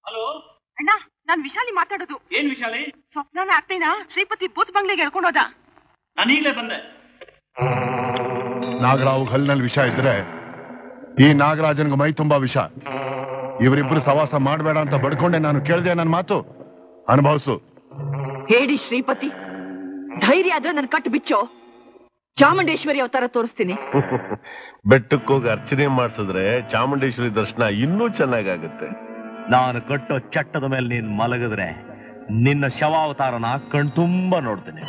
Hello ಅಣ್ಣ ನಾನ್ ವಿಶಾಲಿ ಮಾತಾಡೋದು ಏನ್ ವಿಶಾಲಿ ಸ್ವಪ್ನಾನ ಅತ್ತೆನ ಶ್ರೀಪತಿ ಬೂತ್ ಬಂಗ್ಲೆಗೆ ಹೇಳ್ಕೊಂಡೋದ ನಾನು ಈಗಲೇ ಬಂದೆ ನಾಗರಾವ್ ಹಲ್ನಲ್ಲಿ ವಿಷ ಇದ್ರೆ ಈ ನಾಗರಾಜನ್ಗೆ ಮೈ ತುಂಬಾ ವಿಷ ಇವರಿಬ್ರು ಸವಾಸ ಮಾಡಬೇಡ ಅಂತ ಬಡ್ಕೊಂಡೆ ನಾನು ಕೇಳಿದೆ ನನ್ನ ಮಾತು ಅನುಭವಿಸು ಹೇಳಿ ಶ್ರೀಪತಿ ಧೈರ್ಯ ಆದ್ರೆ ನನ್ ಕಟ್ಟು ಬಿಚ್ಚೋ ಚಾಮುಂಡೇಶ್ವರಿ ಅವತಾರ ತೋರಿಸ್ತೀನಿ ಬೆಟ್ಟಕ್ಕೆ ಹೋಗಿ ಅರ್ಚನೆ ಮಾಡಿಸಿದ್ರೆ ಚಾಮುಂಡೇಶ್ವರಿ ದರ್ಶನ ಇನ್ನೂ ಚೆನ್ನಾಗಾಗುತ್ತೆ ನಾನು ಕಟ್ಟೋ ಚಟ್ಟದ ಮೇಲೆ ನೀನ್ ಮಲಗಿದ್ರೆ ನಿನ್ನ ಶವಾವತಾರನ ಕಣ್ತುಂಬ ನೋಡ್ತೇನೆ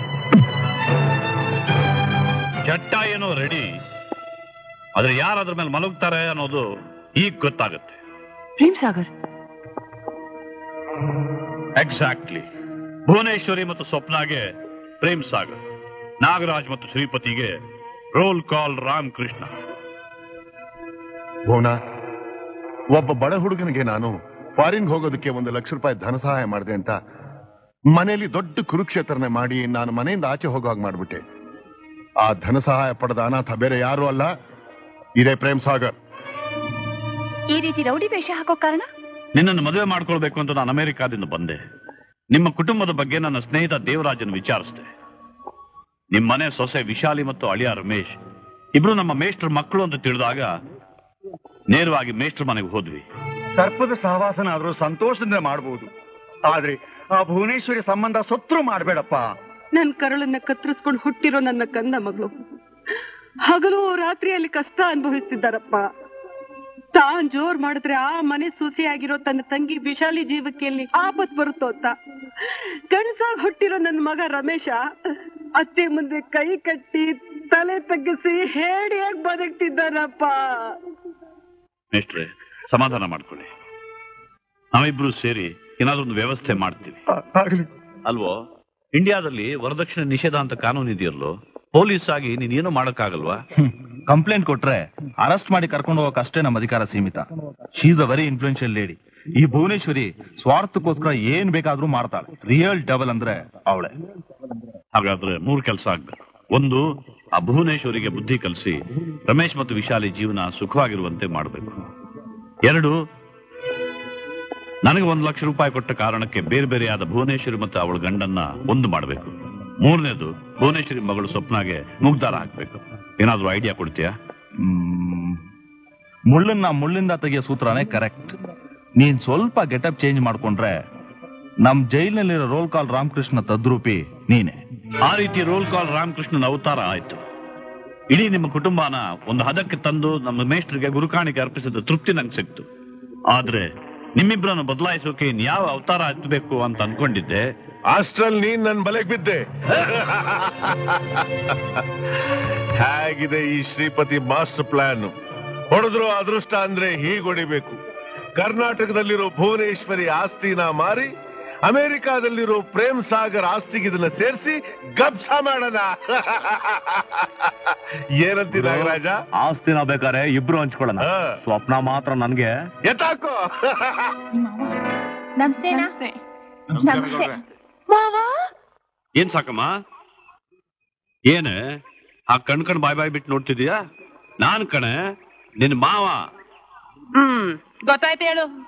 ಚಟ್ಟ ಏನೋ ರೆಡಿ ಆದ್ರೆ ಯಾರು ಅದ್ರ ಮೇಲೆ ಮಲಗ್ತಾರೆ ಅನ್ನೋದು ಈಗ ಗೊತ್ತಾಗುತ್ತೆ ಪ್ರೇಮ್ ಸಾಗರ್ ಎಕ್ಸಾಕ್ಟ್ಲಿ ಭುವನೇಶ್ವರಿ ಮತ್ತು ಸ್ವಪ್ನಾಗೆ ಪ್ರೇಮ್ ಸಾಗರ್ ನಾಗರಾಜ್ ಮತ್ತು ಶ್ರೀಪತಿಗೆ ರೋಲ್ ಕಾಲ್ ರಾಮಕೃಷ್ಣ ಭುವನ ಒಬ್ಬ ಬಡ ಹುಡುಗನಿಗೆ ನಾನು ಫಾರಿನ್ಗೆ ಹೋಗೋದಕ್ಕೆ ಒಂದು ಲಕ್ಷ ರೂಪಾಯಿ ಧನ ಸಹಾಯ ಮಾಡಿದೆ ಅಂತ ಮನೆಯಲ್ಲಿ ದೊಡ್ಡ ಕುರುಕ್ಷೇತ್ರನೆ ಮಾಡಿ ನಾನು ಮನೆಯಿಂದ ಆಚೆ ಹೋಗೋ ಹಾಗೆ ಮಾಡ್ಬಿಟ್ಟೆ ಆ ಧನ ಸಹಾಯ ಪಡೆದ ಅನಾಥ ಬೇರೆ ಯಾರು ಅಲ್ಲ ಇದೇ ಪ್ರೇಮ್ ಸಾಗರ್ ಈ ರೀತಿ ರೌಡಿ ವೇಷ ಹಾಕೋ ಕಾರಣ ನಿನ್ನನ್ನು ಮದುವೆ ಮಾಡ್ಕೊಳ್ಬೇಕು ಅಂತ ನಾನು ಅಮೆರಿಕಾದಿಂದ ಬಂದೆ ನಿಮ್ಮ ಕುಟುಂಬದ ಬಗ್ಗೆ ನನ್ನ ಸ್ನೇಹಿತ ದೇವರಾಜನ್ ವಿಚಾರಿಸಿದೆ ನಿಮ್ಮ ಮನೆ ಸೊಸೆ ವಿಶಾಲಿ ಮತ್ತು ಅಳಿಯ ರಮೇಶ್ ಇಬ್ರು ನಮ್ಮ ಮೇಷ್ಟ್ರ ಮಕ್ಕಳು ಅಂತ ತಿಳಿದಾಗ ನೇರವಾಗಿ ಮೇಷ್ಟ್ರ ಮನೆಗೆ ಹೋದ್ವಿ ಸರ್ಪದ ಸಹವಾಸನ ಆದ್ರೂ ಸಂತೋಷದಿಂದ ಮಾಡಬಹುದು ಆದ್ರೆ ಆ ಭುವನೇಶ್ವರಿ ಸಂಬಂಧ ಸೊತ್ರು ಮಾಡಬೇಡಪ್ಪ ನನ್ ಕರಳನ್ನ ಕತ್ತರಿಸ್ಕೊಂಡು ಹುಟ್ಟಿರೋ ನನ್ನ ಕಂದ ಮಗಳು ಹಗಲು ರಾತ್ರಿಯಲ್ಲಿ ಕಷ್ಟ ಅನುಭವಿಸ್ತಿದ್ದಾರಪ್ಪ ತಾನ್ ಜೋರ್ ಮಾಡಿದ್ರೆ ಆ ಮನೆ ಸೊಸೆಯಾಗಿರೋ ತನ್ನ ತಂಗಿ ವಿಶಾಲಿ ಜೀವಕ್ಕೆ ಎಲ್ಲಿ ಆಪತ್ ಬರುತ್ತೋ ಅಂತ ಗಂಡಸಾಗ್ ಹುಟ್ಟಿರೋ ನನ್ನ ಮಗ ರಮೇಶ ಅತ್ತೆ ಮುಂದೆ ಕೈ ಕಟ್ಟಿ ತಲೆ ತಗ್ಗಿಸಿ ಹೇಡಿಯಾಗಿ ಬದುಕ್ತಿದ್ದಾರಪ್ಪ ಮೇಷ್ಟ್ರೆ ಸಮಾಧಾನ ಮಾಡ್ಕೊಳ್ಳಿ ನಾವಿಬ್ರು ಸೇರಿ ಏನಾದ್ರೂ ಒಂದು ವ್ಯವಸ್ಥೆ ಮಾಡ್ತೀವಿ ಆಗ್ಲಿ ಅಲ್ವೋ ಇಂಡಿಯಾದಲ್ಲಿ ವರದಕ್ಷಿಣೆ ನಿಷೇಧ ಅಂತ ಕಾನೂನು ಇದೆಯಲ್ಲೋ ಪೊಲೀಸ್ ಆಗಿ ನೀನೇನು ಮಾಡಕ್ಕಾಗಲ್ವಾ ಕಂಪ್ಲೇಂಟ್ ಕೊಟ್ರೆ ಅರೆಸ್ಟ್ ಮಾಡಿ ಕರ್ಕೊಂಡು ಹೋಗಕ್ ಅಷ್ಟೇ ನಮ್ಮ ಅಧಿಕಾರ ಸೀಮಿತ she's a very influential lady ಈ ಭುವನೇಶ್ವರಿ ಸ್ವಾರ್ಥಕ್ಕೋಸ್ಕರ ಏನ್ ಬೇಕಾದ್ರೂ ಮಾಡ್ತಾಳೆ ರಿಯಲ್ ಡಬಲ್ ಅಂದ್ರೆ ಅವಳೆ ಹಾಗಾದ್ರೆ ಮೂರು ಕೆಲಸ ಆಗ್ಬೇಕು ಒಂದು ಆ ಭುವನೇಶ್ವರಿಗೆ ಬುದ್ಧಿ ಕಲಿಸಿ ರಮೇಶ್ ಮತ್ತು ವಿಶಾಲಿ ಜೀವನ ಸುಖವಾಗಿರುವಂತೆ ಮಾಡಬೇಕು ಎರಡು ನನಗೆ ಒಂದು ಲಕ್ಷ ರೂಪಾಯಿ ಕೊಟ್ಟ ಕಾರಣಕ್ಕೆ ಬೇರೆ ಬೇರೆಯಾದ ಭುವನೇಶ್ವರಿ ಮತ್ತು ಅವಳ ಗಂಡನ್ನ ಒಂದು ಮಾಡಬೇಕು ಮೂರನೇದು ಭುವನೇಶ್ವರಿ ಮಗಳು ಸ್ವಪ್ನಾಗೆ ಮುಗ್ದಾರ ಹಾಕ್ಬೇಕು ಏನಾದ್ರೂ ಐಡಿಯಾ ಕೊಡ್ತೀಯಾ ಮ್, ಮುಳ್ಳನ್ನ ಮುಳ್ಳಿಂದ ತೆಗೆಯೋ ಸೂತ್ರನೇ ಕರೆಕ್ಟ್ ನೀನ್ ಸ್ವಲ್ಪ ಗೆಟಪ್ ಚೇಂಜ್ ಮಾಡ್ಕೊಂಡ್ರೆ ನಮ್ ಜೈಲಿನಲ್ಲಿರೋ ರೋಲ್ ಕಾಲ್ ರಾಮಕೃಷ್ಣ ತದ್ರೂಪಿ ನೀನೆ ಆ ರೀತಿ ರೋಲ್ ಕಾಲ್ ರಾಮಕೃಷ್ಣನ ಅವತಾರ ಆಯ್ತು ಇಡೀ ನಿಮ್ಮ ಕುಟುಂಬನ ಒಂದು ಹದಕ್ಕೆ ತಂದು ನಮ್ಮ ಮೇಷ್ಟ್ರಿಗೆ ಗುರುಕಾಣಿಕೆ ಅರ್ಪಿಸಿದ ತೃಪ್ತಿ ನಂಗೆ ಸಿಕ್ತು ಆದ್ರೆ ನಿಮ್ಮಿಬ್ಬರನ್ನು ಬದಲಾಯಿಸೋಕೆ ಯಾವ ಅವತಾರ ಹಚ್ಚಬೇಕು ಅಂತ ಅನ್ಕೊಂಡಿದ್ದೆ ಅಷ್ಟ್ರಲ್ಲಿ ನೀನ್ ನನ್ ಬಲೆಗ್ ಬಿದ್ದೆ ಹೇಗಿದೆ ಈ ಶ್ರೀಪತಿ ಮಾಸ್ಟರ್ ಪ್ಲಾನ್ ಹೊಡೆದ್ರು ಅದೃಷ್ಟ ಅಂದ್ರೆ ಹೀಗ್ ಹೊಡಿಬೇಕು ಕರ್ನಾಟಕದಲ್ಲಿರೋ ಭುವನೇಶ್ವರಿ ಆಸ್ತಿನ ಮಾರಿ ಅಮೆರಿಕಾದಲ್ಲಿರೋ ಪ್ರೇಮ್ ಸಾಗರ್ ಆಸ್ತಿಗೆ ಇದನ್ನ ಸೇರಿಸಿ ಗಬ್ಸ ಮಾಡೋಣ ಏನಂತೀರ ನಾಗರಾಜ ಆಸ್ತಿನ ಬೇಕಾರೆ ಇಬ್ರು ಹಂಚ್ಕೊಳ್ಳೋಣ ಹಾ. ಸ್ವಪ್ನ ಮಾತ್ರ ನನ್ಗೆ ಎತ್ತಾಕೋ ನಮಸ್ತೆ ನಮಸ್ತೆ ಮಾವಾ ಏನ್ ಸಾಕಮ್ಮ ಏನ ಆ ಕಣ್ ಕಣ್ ಬಾಯ್ ಬಾಯ್ ಬಿಟ್ಟು ನೋಡ್ತಿದೀಯಾ ನಾನ್ ಕಣೆ ನಿನ್ ಮಾವ ಹ್ಮ್ ಗೊತ್ತಾಯ್ತು ಹೇಳು